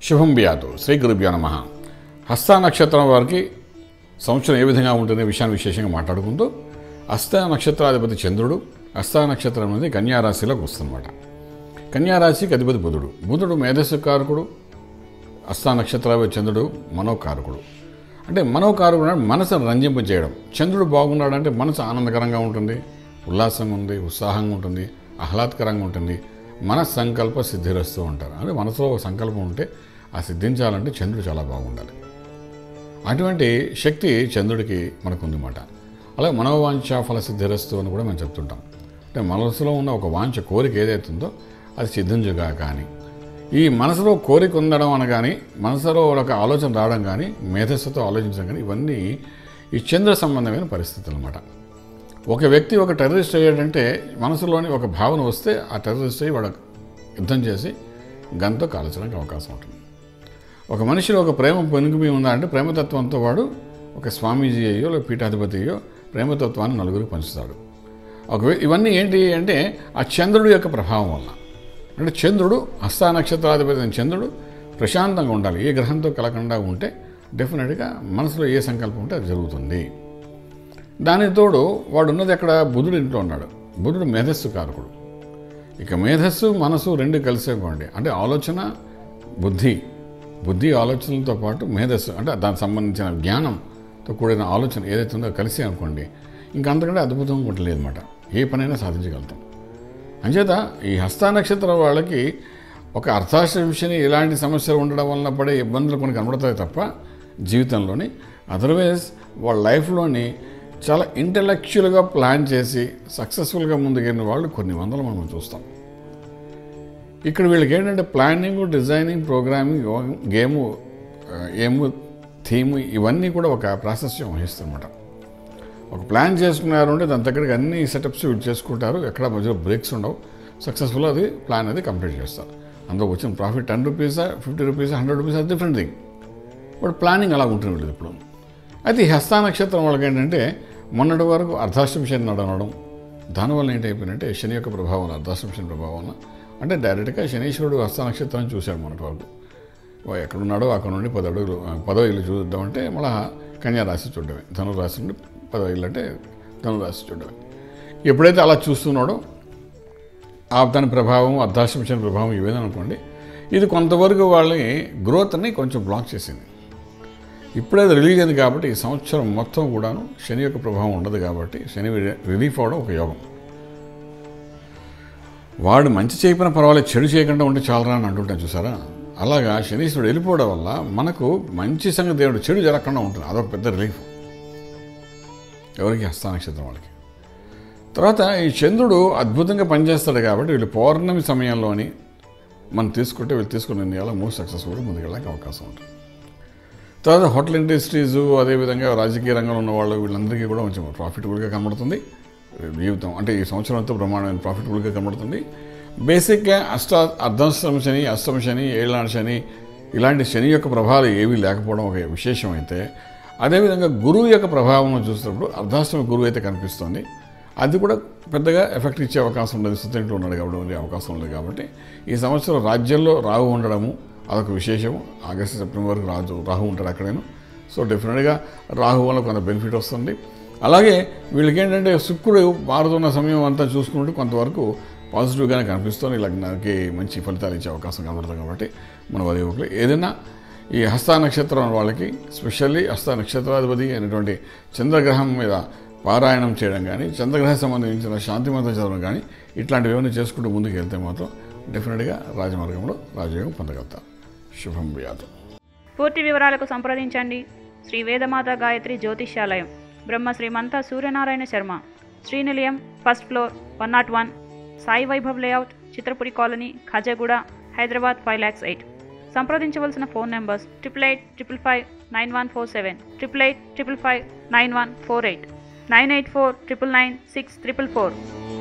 శుభం బియాదు శ్రీ గురుభ్యో నమ హస్త నక్షత్రం వారికి సంవత్సరం ఏ విధంగా ఉంటుందనే విషయాన్ని విశేషంగా మాట్లాడుకుంటూ హస్త నక్షత్రాధిపతి చంద్రుడు హస్త నక్షత్రం అనేది కన్యారాశిలోకి వస్తుందన్నమాట కన్యారాశికి అధిపతి బుధుడు బుధుడు మేధస్సు కారకుడు హస్త నక్షత్రాధిపతి చంద్రుడు మనోకారకుడు అంటే మనోకారకుడు అంటే మనసును రంజింప చేయడం చంద్రుడు బాగున్నాడంటే మనసు ఆనందకరంగా ఉంటుంది ఉల్లాసంగా ఉంది ఉత్సాహంగా ఉంటుంది ఆహ్లాదకరంగా ఉంటుంది మన సంకల్ప సిద్ధిరస్తూ ఉంటారు అంటే మనసులో ఒక సంకల్పం ఉంటే ఆ సిద్ధించాలంటే చంద్రుడు చాలా బాగుండాలి అటువంటి శక్తి చంద్రుడికి మనకు ఉందన్నమాట అలాగే మనోవాంఛ ఫల సిద్ధిరస్తు అని కూడా మనం చెప్తుంటాం అంటే మనసులో ఉన్న ఒక వాంఛ కోరిక ఏదైతుందో అది సిద్ధించుగా కానీ ఈ మనసులో కోరిక ఉండడం అనగాని మనసులో ఒక ఆలోచన రావడం కానీ మేధస్సుతో ఆలోచించడం కానీ ఇవన్నీ ఈ చంద్ర సంబంధమైన పరిస్థితులు అనమాట ఒక వ్యక్తి ఒక టెర్రరిస్ట్ అయ్యాడంటే మనసులోని ఒక భావన వస్తే ఆ టెర్రరిస్ట్ అయ్యి వాడు యుద్ధం చేసి గన్తో కాల్చడానికి అవకాశం ఉంటుంది ఒక మనిషిలో ఒక ప్రేమ పొనుగుమి ఉందా అంటే ప్రేమతత్వంతో వాడు ఒక స్వామీజీ అయ్యో లేదా పీఠాధిపతి అయ్యో ప్రేమతత్వాన్ని నలుగురికి పంచుతాడు ఒక ఇవన్నీ ఏంటి అంటే ఆ చంద్రుడి యొక్క ప్రభావం వల్ల అంటే చంద్రుడు హస్త నక్షత్రాధిపతి అయిన చంద్రుడు ప్రశాంతంగా ఉండాలి ఏ గ్రహంతో కలకుండా ఉంటే డెఫినెట్గా మనసులో ఏ సంకల్పం ఉంటే అది జరుగుతుంది దానికి తోడు వాడు ఉన్నది ఎక్కడ బుధుడు ఇంట్లో ఉన్నాడు బుధుడు మేధస్సు కారకుడు ఇక మేధస్సు మనసు రెండు కలిసేకోండి అంటే ఆలోచన బుద్ధి బుద్ధి ఆలోచనలతో పాటు మేధస్సు అంటే దానికి సంబంధించిన జ్ఞానంతో కూడిన ఆలోచన ఏదైతే ఉందో కలిసి అనుకోండి ఇంకా అంతకంటే అద్భుతం ఒకటి లేదన్నమాట ఏ పనైనా సాధించగలుగుతాం అంచేత ఈ హస్త నక్షత్రం వాళ్ళకి ఒక అర్థాశ్రమిషని ఇలాంటి సమస్యలు ఉండడం వలన పడే ఇబ్బందులు కొన్ని కనబడతాయి తప్ప జీవితంలోని అదర్వైజ్ వాళ్ళ లైఫ్లోని చాలా ఇంటలెక్చువల్గా ప్లాన్ చేసి సక్సెస్ఫుల్గా ముందుకెళ్ళిన వాళ్ళు కొన్ని వందలు మనం చూస్తాం ఇక్కడ వీళ్ళకి ఏంటంటే planning designing programming game aim theme ఇవన్నీ కూడా ఒక ప్రాశస్యం వహిస్తుందన్నమాట ఒక ప్లాన్ చేసుకున్నారు అంటే దాని దగ్గరికి అన్ని సెటప్స్ వీళ్ళు చేసుకుంటారు ఎక్కడ మధ్యలో బ్రేక్స్ ఉండవు సక్సెస్ఫుల్ అది ప్లాన్ అది కంప్లీట్ చేస్తారు అందులో వచ్చిన ప్రాఫిట్ టెన్ రూపీసా ఫిఫ్టీ రూపీసా హండ్రెడ్ రూపీస్ అది డిఫరెంట్ థింగ్ బట్ ప్లానింగ్ అలా ఉంటుంది వీళ్ళది ఇప్పుడు అయితే ఈ హస్త నక్షత్రం వాళ్ళకి ఏంటంటే మొన్నటి వరకు అర్ధాష్టమి శని నడవడం దానివల్ల ఏంటైపోయిందంటే శని యొక్క ప్రభావం అర్ధాష్టమి శని ప్రభావం వల్ల అంటే డైరెక్ట్గా శనీశ్వరుడు హస్త నక్షత్రాన్ని చూశాడు మొన్నటి వరకు ఓ ఎక్కడున్నాడో అక్కడ నుండి పది అడుగులు పదో ఇల్లు చూద్దామంటే మళ్ళా కన్యారాశి చూడడమే ధనురాశి నుండి పదో ఇల్లు అంటే ధనురాశి చూడడమే ఎప్పుడైతే అలా చూస్తున్నాడో ఆ దాని ప్రభావం అర్ధాష్టమి శని ప్రభావం ఇవేదని అనుకోండి ఇది కొంతవరకు వాళ్ళని గ్రోత్ని కొంచెం బ్లాక్ చేసింది ఇప్పుడే అది రిలీజ్ అయింది కాబట్టి ఈ సంవత్సరం మొత్తం కూడాను శని యొక్క ప్రభావం ఉండదు కాబట్టి శని రిలీఫ్ అవడం ఒక యోగం వాడు మంచి చేయకపోయినా పర్వాలేదు చెడు చేయకుండా ఉంటే చాలరా అని అంటుంటాను చూసారా అలాగా శనీశ్వరుడు వెళ్ళిపోవడం వల్ల మనకు మంచి సంగతి దేవుడు చెడు జరగకుండా ఉంటుంది అదొక పెద్ద రిలీఫ్ ఎవరికి హస్త నక్షత్రం వాళ్ళకి తర్వాత ఈ చంద్రుడు అద్భుతంగా పనిచేస్తాడు కాబట్టి వీళ్ళు పౌర్ణమి సమయంలోని మనం తీసుకుంటే వీళ్ళు తీసుకున్న నిర్ణయాలు మూడు సక్సెస్ఫుల్గా ముందుకెళ్ళడానికి అవకాశం ఉంటుంది తర్వాత హోటల్ ఇండస్ట్రీస్ అదేవిధంగా రాజకీయ రంగంలో ఉన్న వాళ్ళు వీళ్ళందరికీ కూడా కొంచెం ప్రాఫిటబుల్గా కనబడుతుంది జీవితం అంటే ఈ సంవత్సరం అంతా బ్రహ్మాండమైన ప్రాఫిటబుల్గా కనబడుతుంది బేసిక్గా అష్ట అర్ధాష్టమ శని అష్టమ శని ఏళ్ళనాడు శని ఇలాంటి శని యొక్క ప్రభావాలు ఏవీ లేకపోవడం ఒక విశేషం అయితే అదేవిధంగా గురువు యొక్క ప్రభావం చూసినప్పుడు అర్ధాష్టమ గురువు అయితే కనిపిస్తుంది అది కూడా పెద్దగా ఎఫెక్ట్ ఇచ్చే అవకాశం ఉండదు సుత్తింట్లో ఉన్నాడు కాబట్టి ఉండే అవకాశం ఉంది కాబట్టి ఈ సంవత్సరం రాజ్యంలో రాహు ఉండడము అదొక విశేషం ఆగస్టు సెప్టెంబర్ వరకు రాజు రాహు ఉంటాడు అక్కడేను సో డెఫినెట్గా రాహు వల్ల కొంత బెనిఫిట్ వస్తుంది అలాగే వీళ్ళకి ఏంటంటే శుక్రుడు మారుతున్న సమయం అంతా చూసుకుంటూ కొంతవరకు పాజిటివ్గానే కనిపిస్తుంది లగ్నానికి మంచి ఫలితాలు ఇచ్చే అవకాశం కనబడుతుంది కాబట్టి మన వారి యువకులు ఏదైనా ఈ హస్త నక్షత్రం వాళ్ళకి స్పెషల్లీ హస్త నక్షత్రాధిపతి అయినటువంటి చంద్రగ్రహం మీద పారాయణం చేయడం కానీ చంద్రగ్రహం సంబంధించిన శాంతి మంత్రం చదవడం కానీ ఇట్లాంటివి ఏమైనా చేసుకుంటూ ముందుకు వెళ్తే మాత్రం డెఫినెట్గా రాజమార్గంలో రాజయోగం పొందగలుగుతాం శుభం వ్యాధం పూర్తి వివరాలకు సంప్రదించండి Shri Vedamata Gayatri Jyotishyalayam Brahma Srimantha Suryanarayana Sharma Srinilayam first floor one not one Sai Vaibhav layout Chitrapuri colony Khajaguda Hyderabad five lakhs eight సంప్రదించవలసిన phone numbers triple eight triple five nine one four seven triple eight triple five nine one four eight nine eight four triple nine six triple four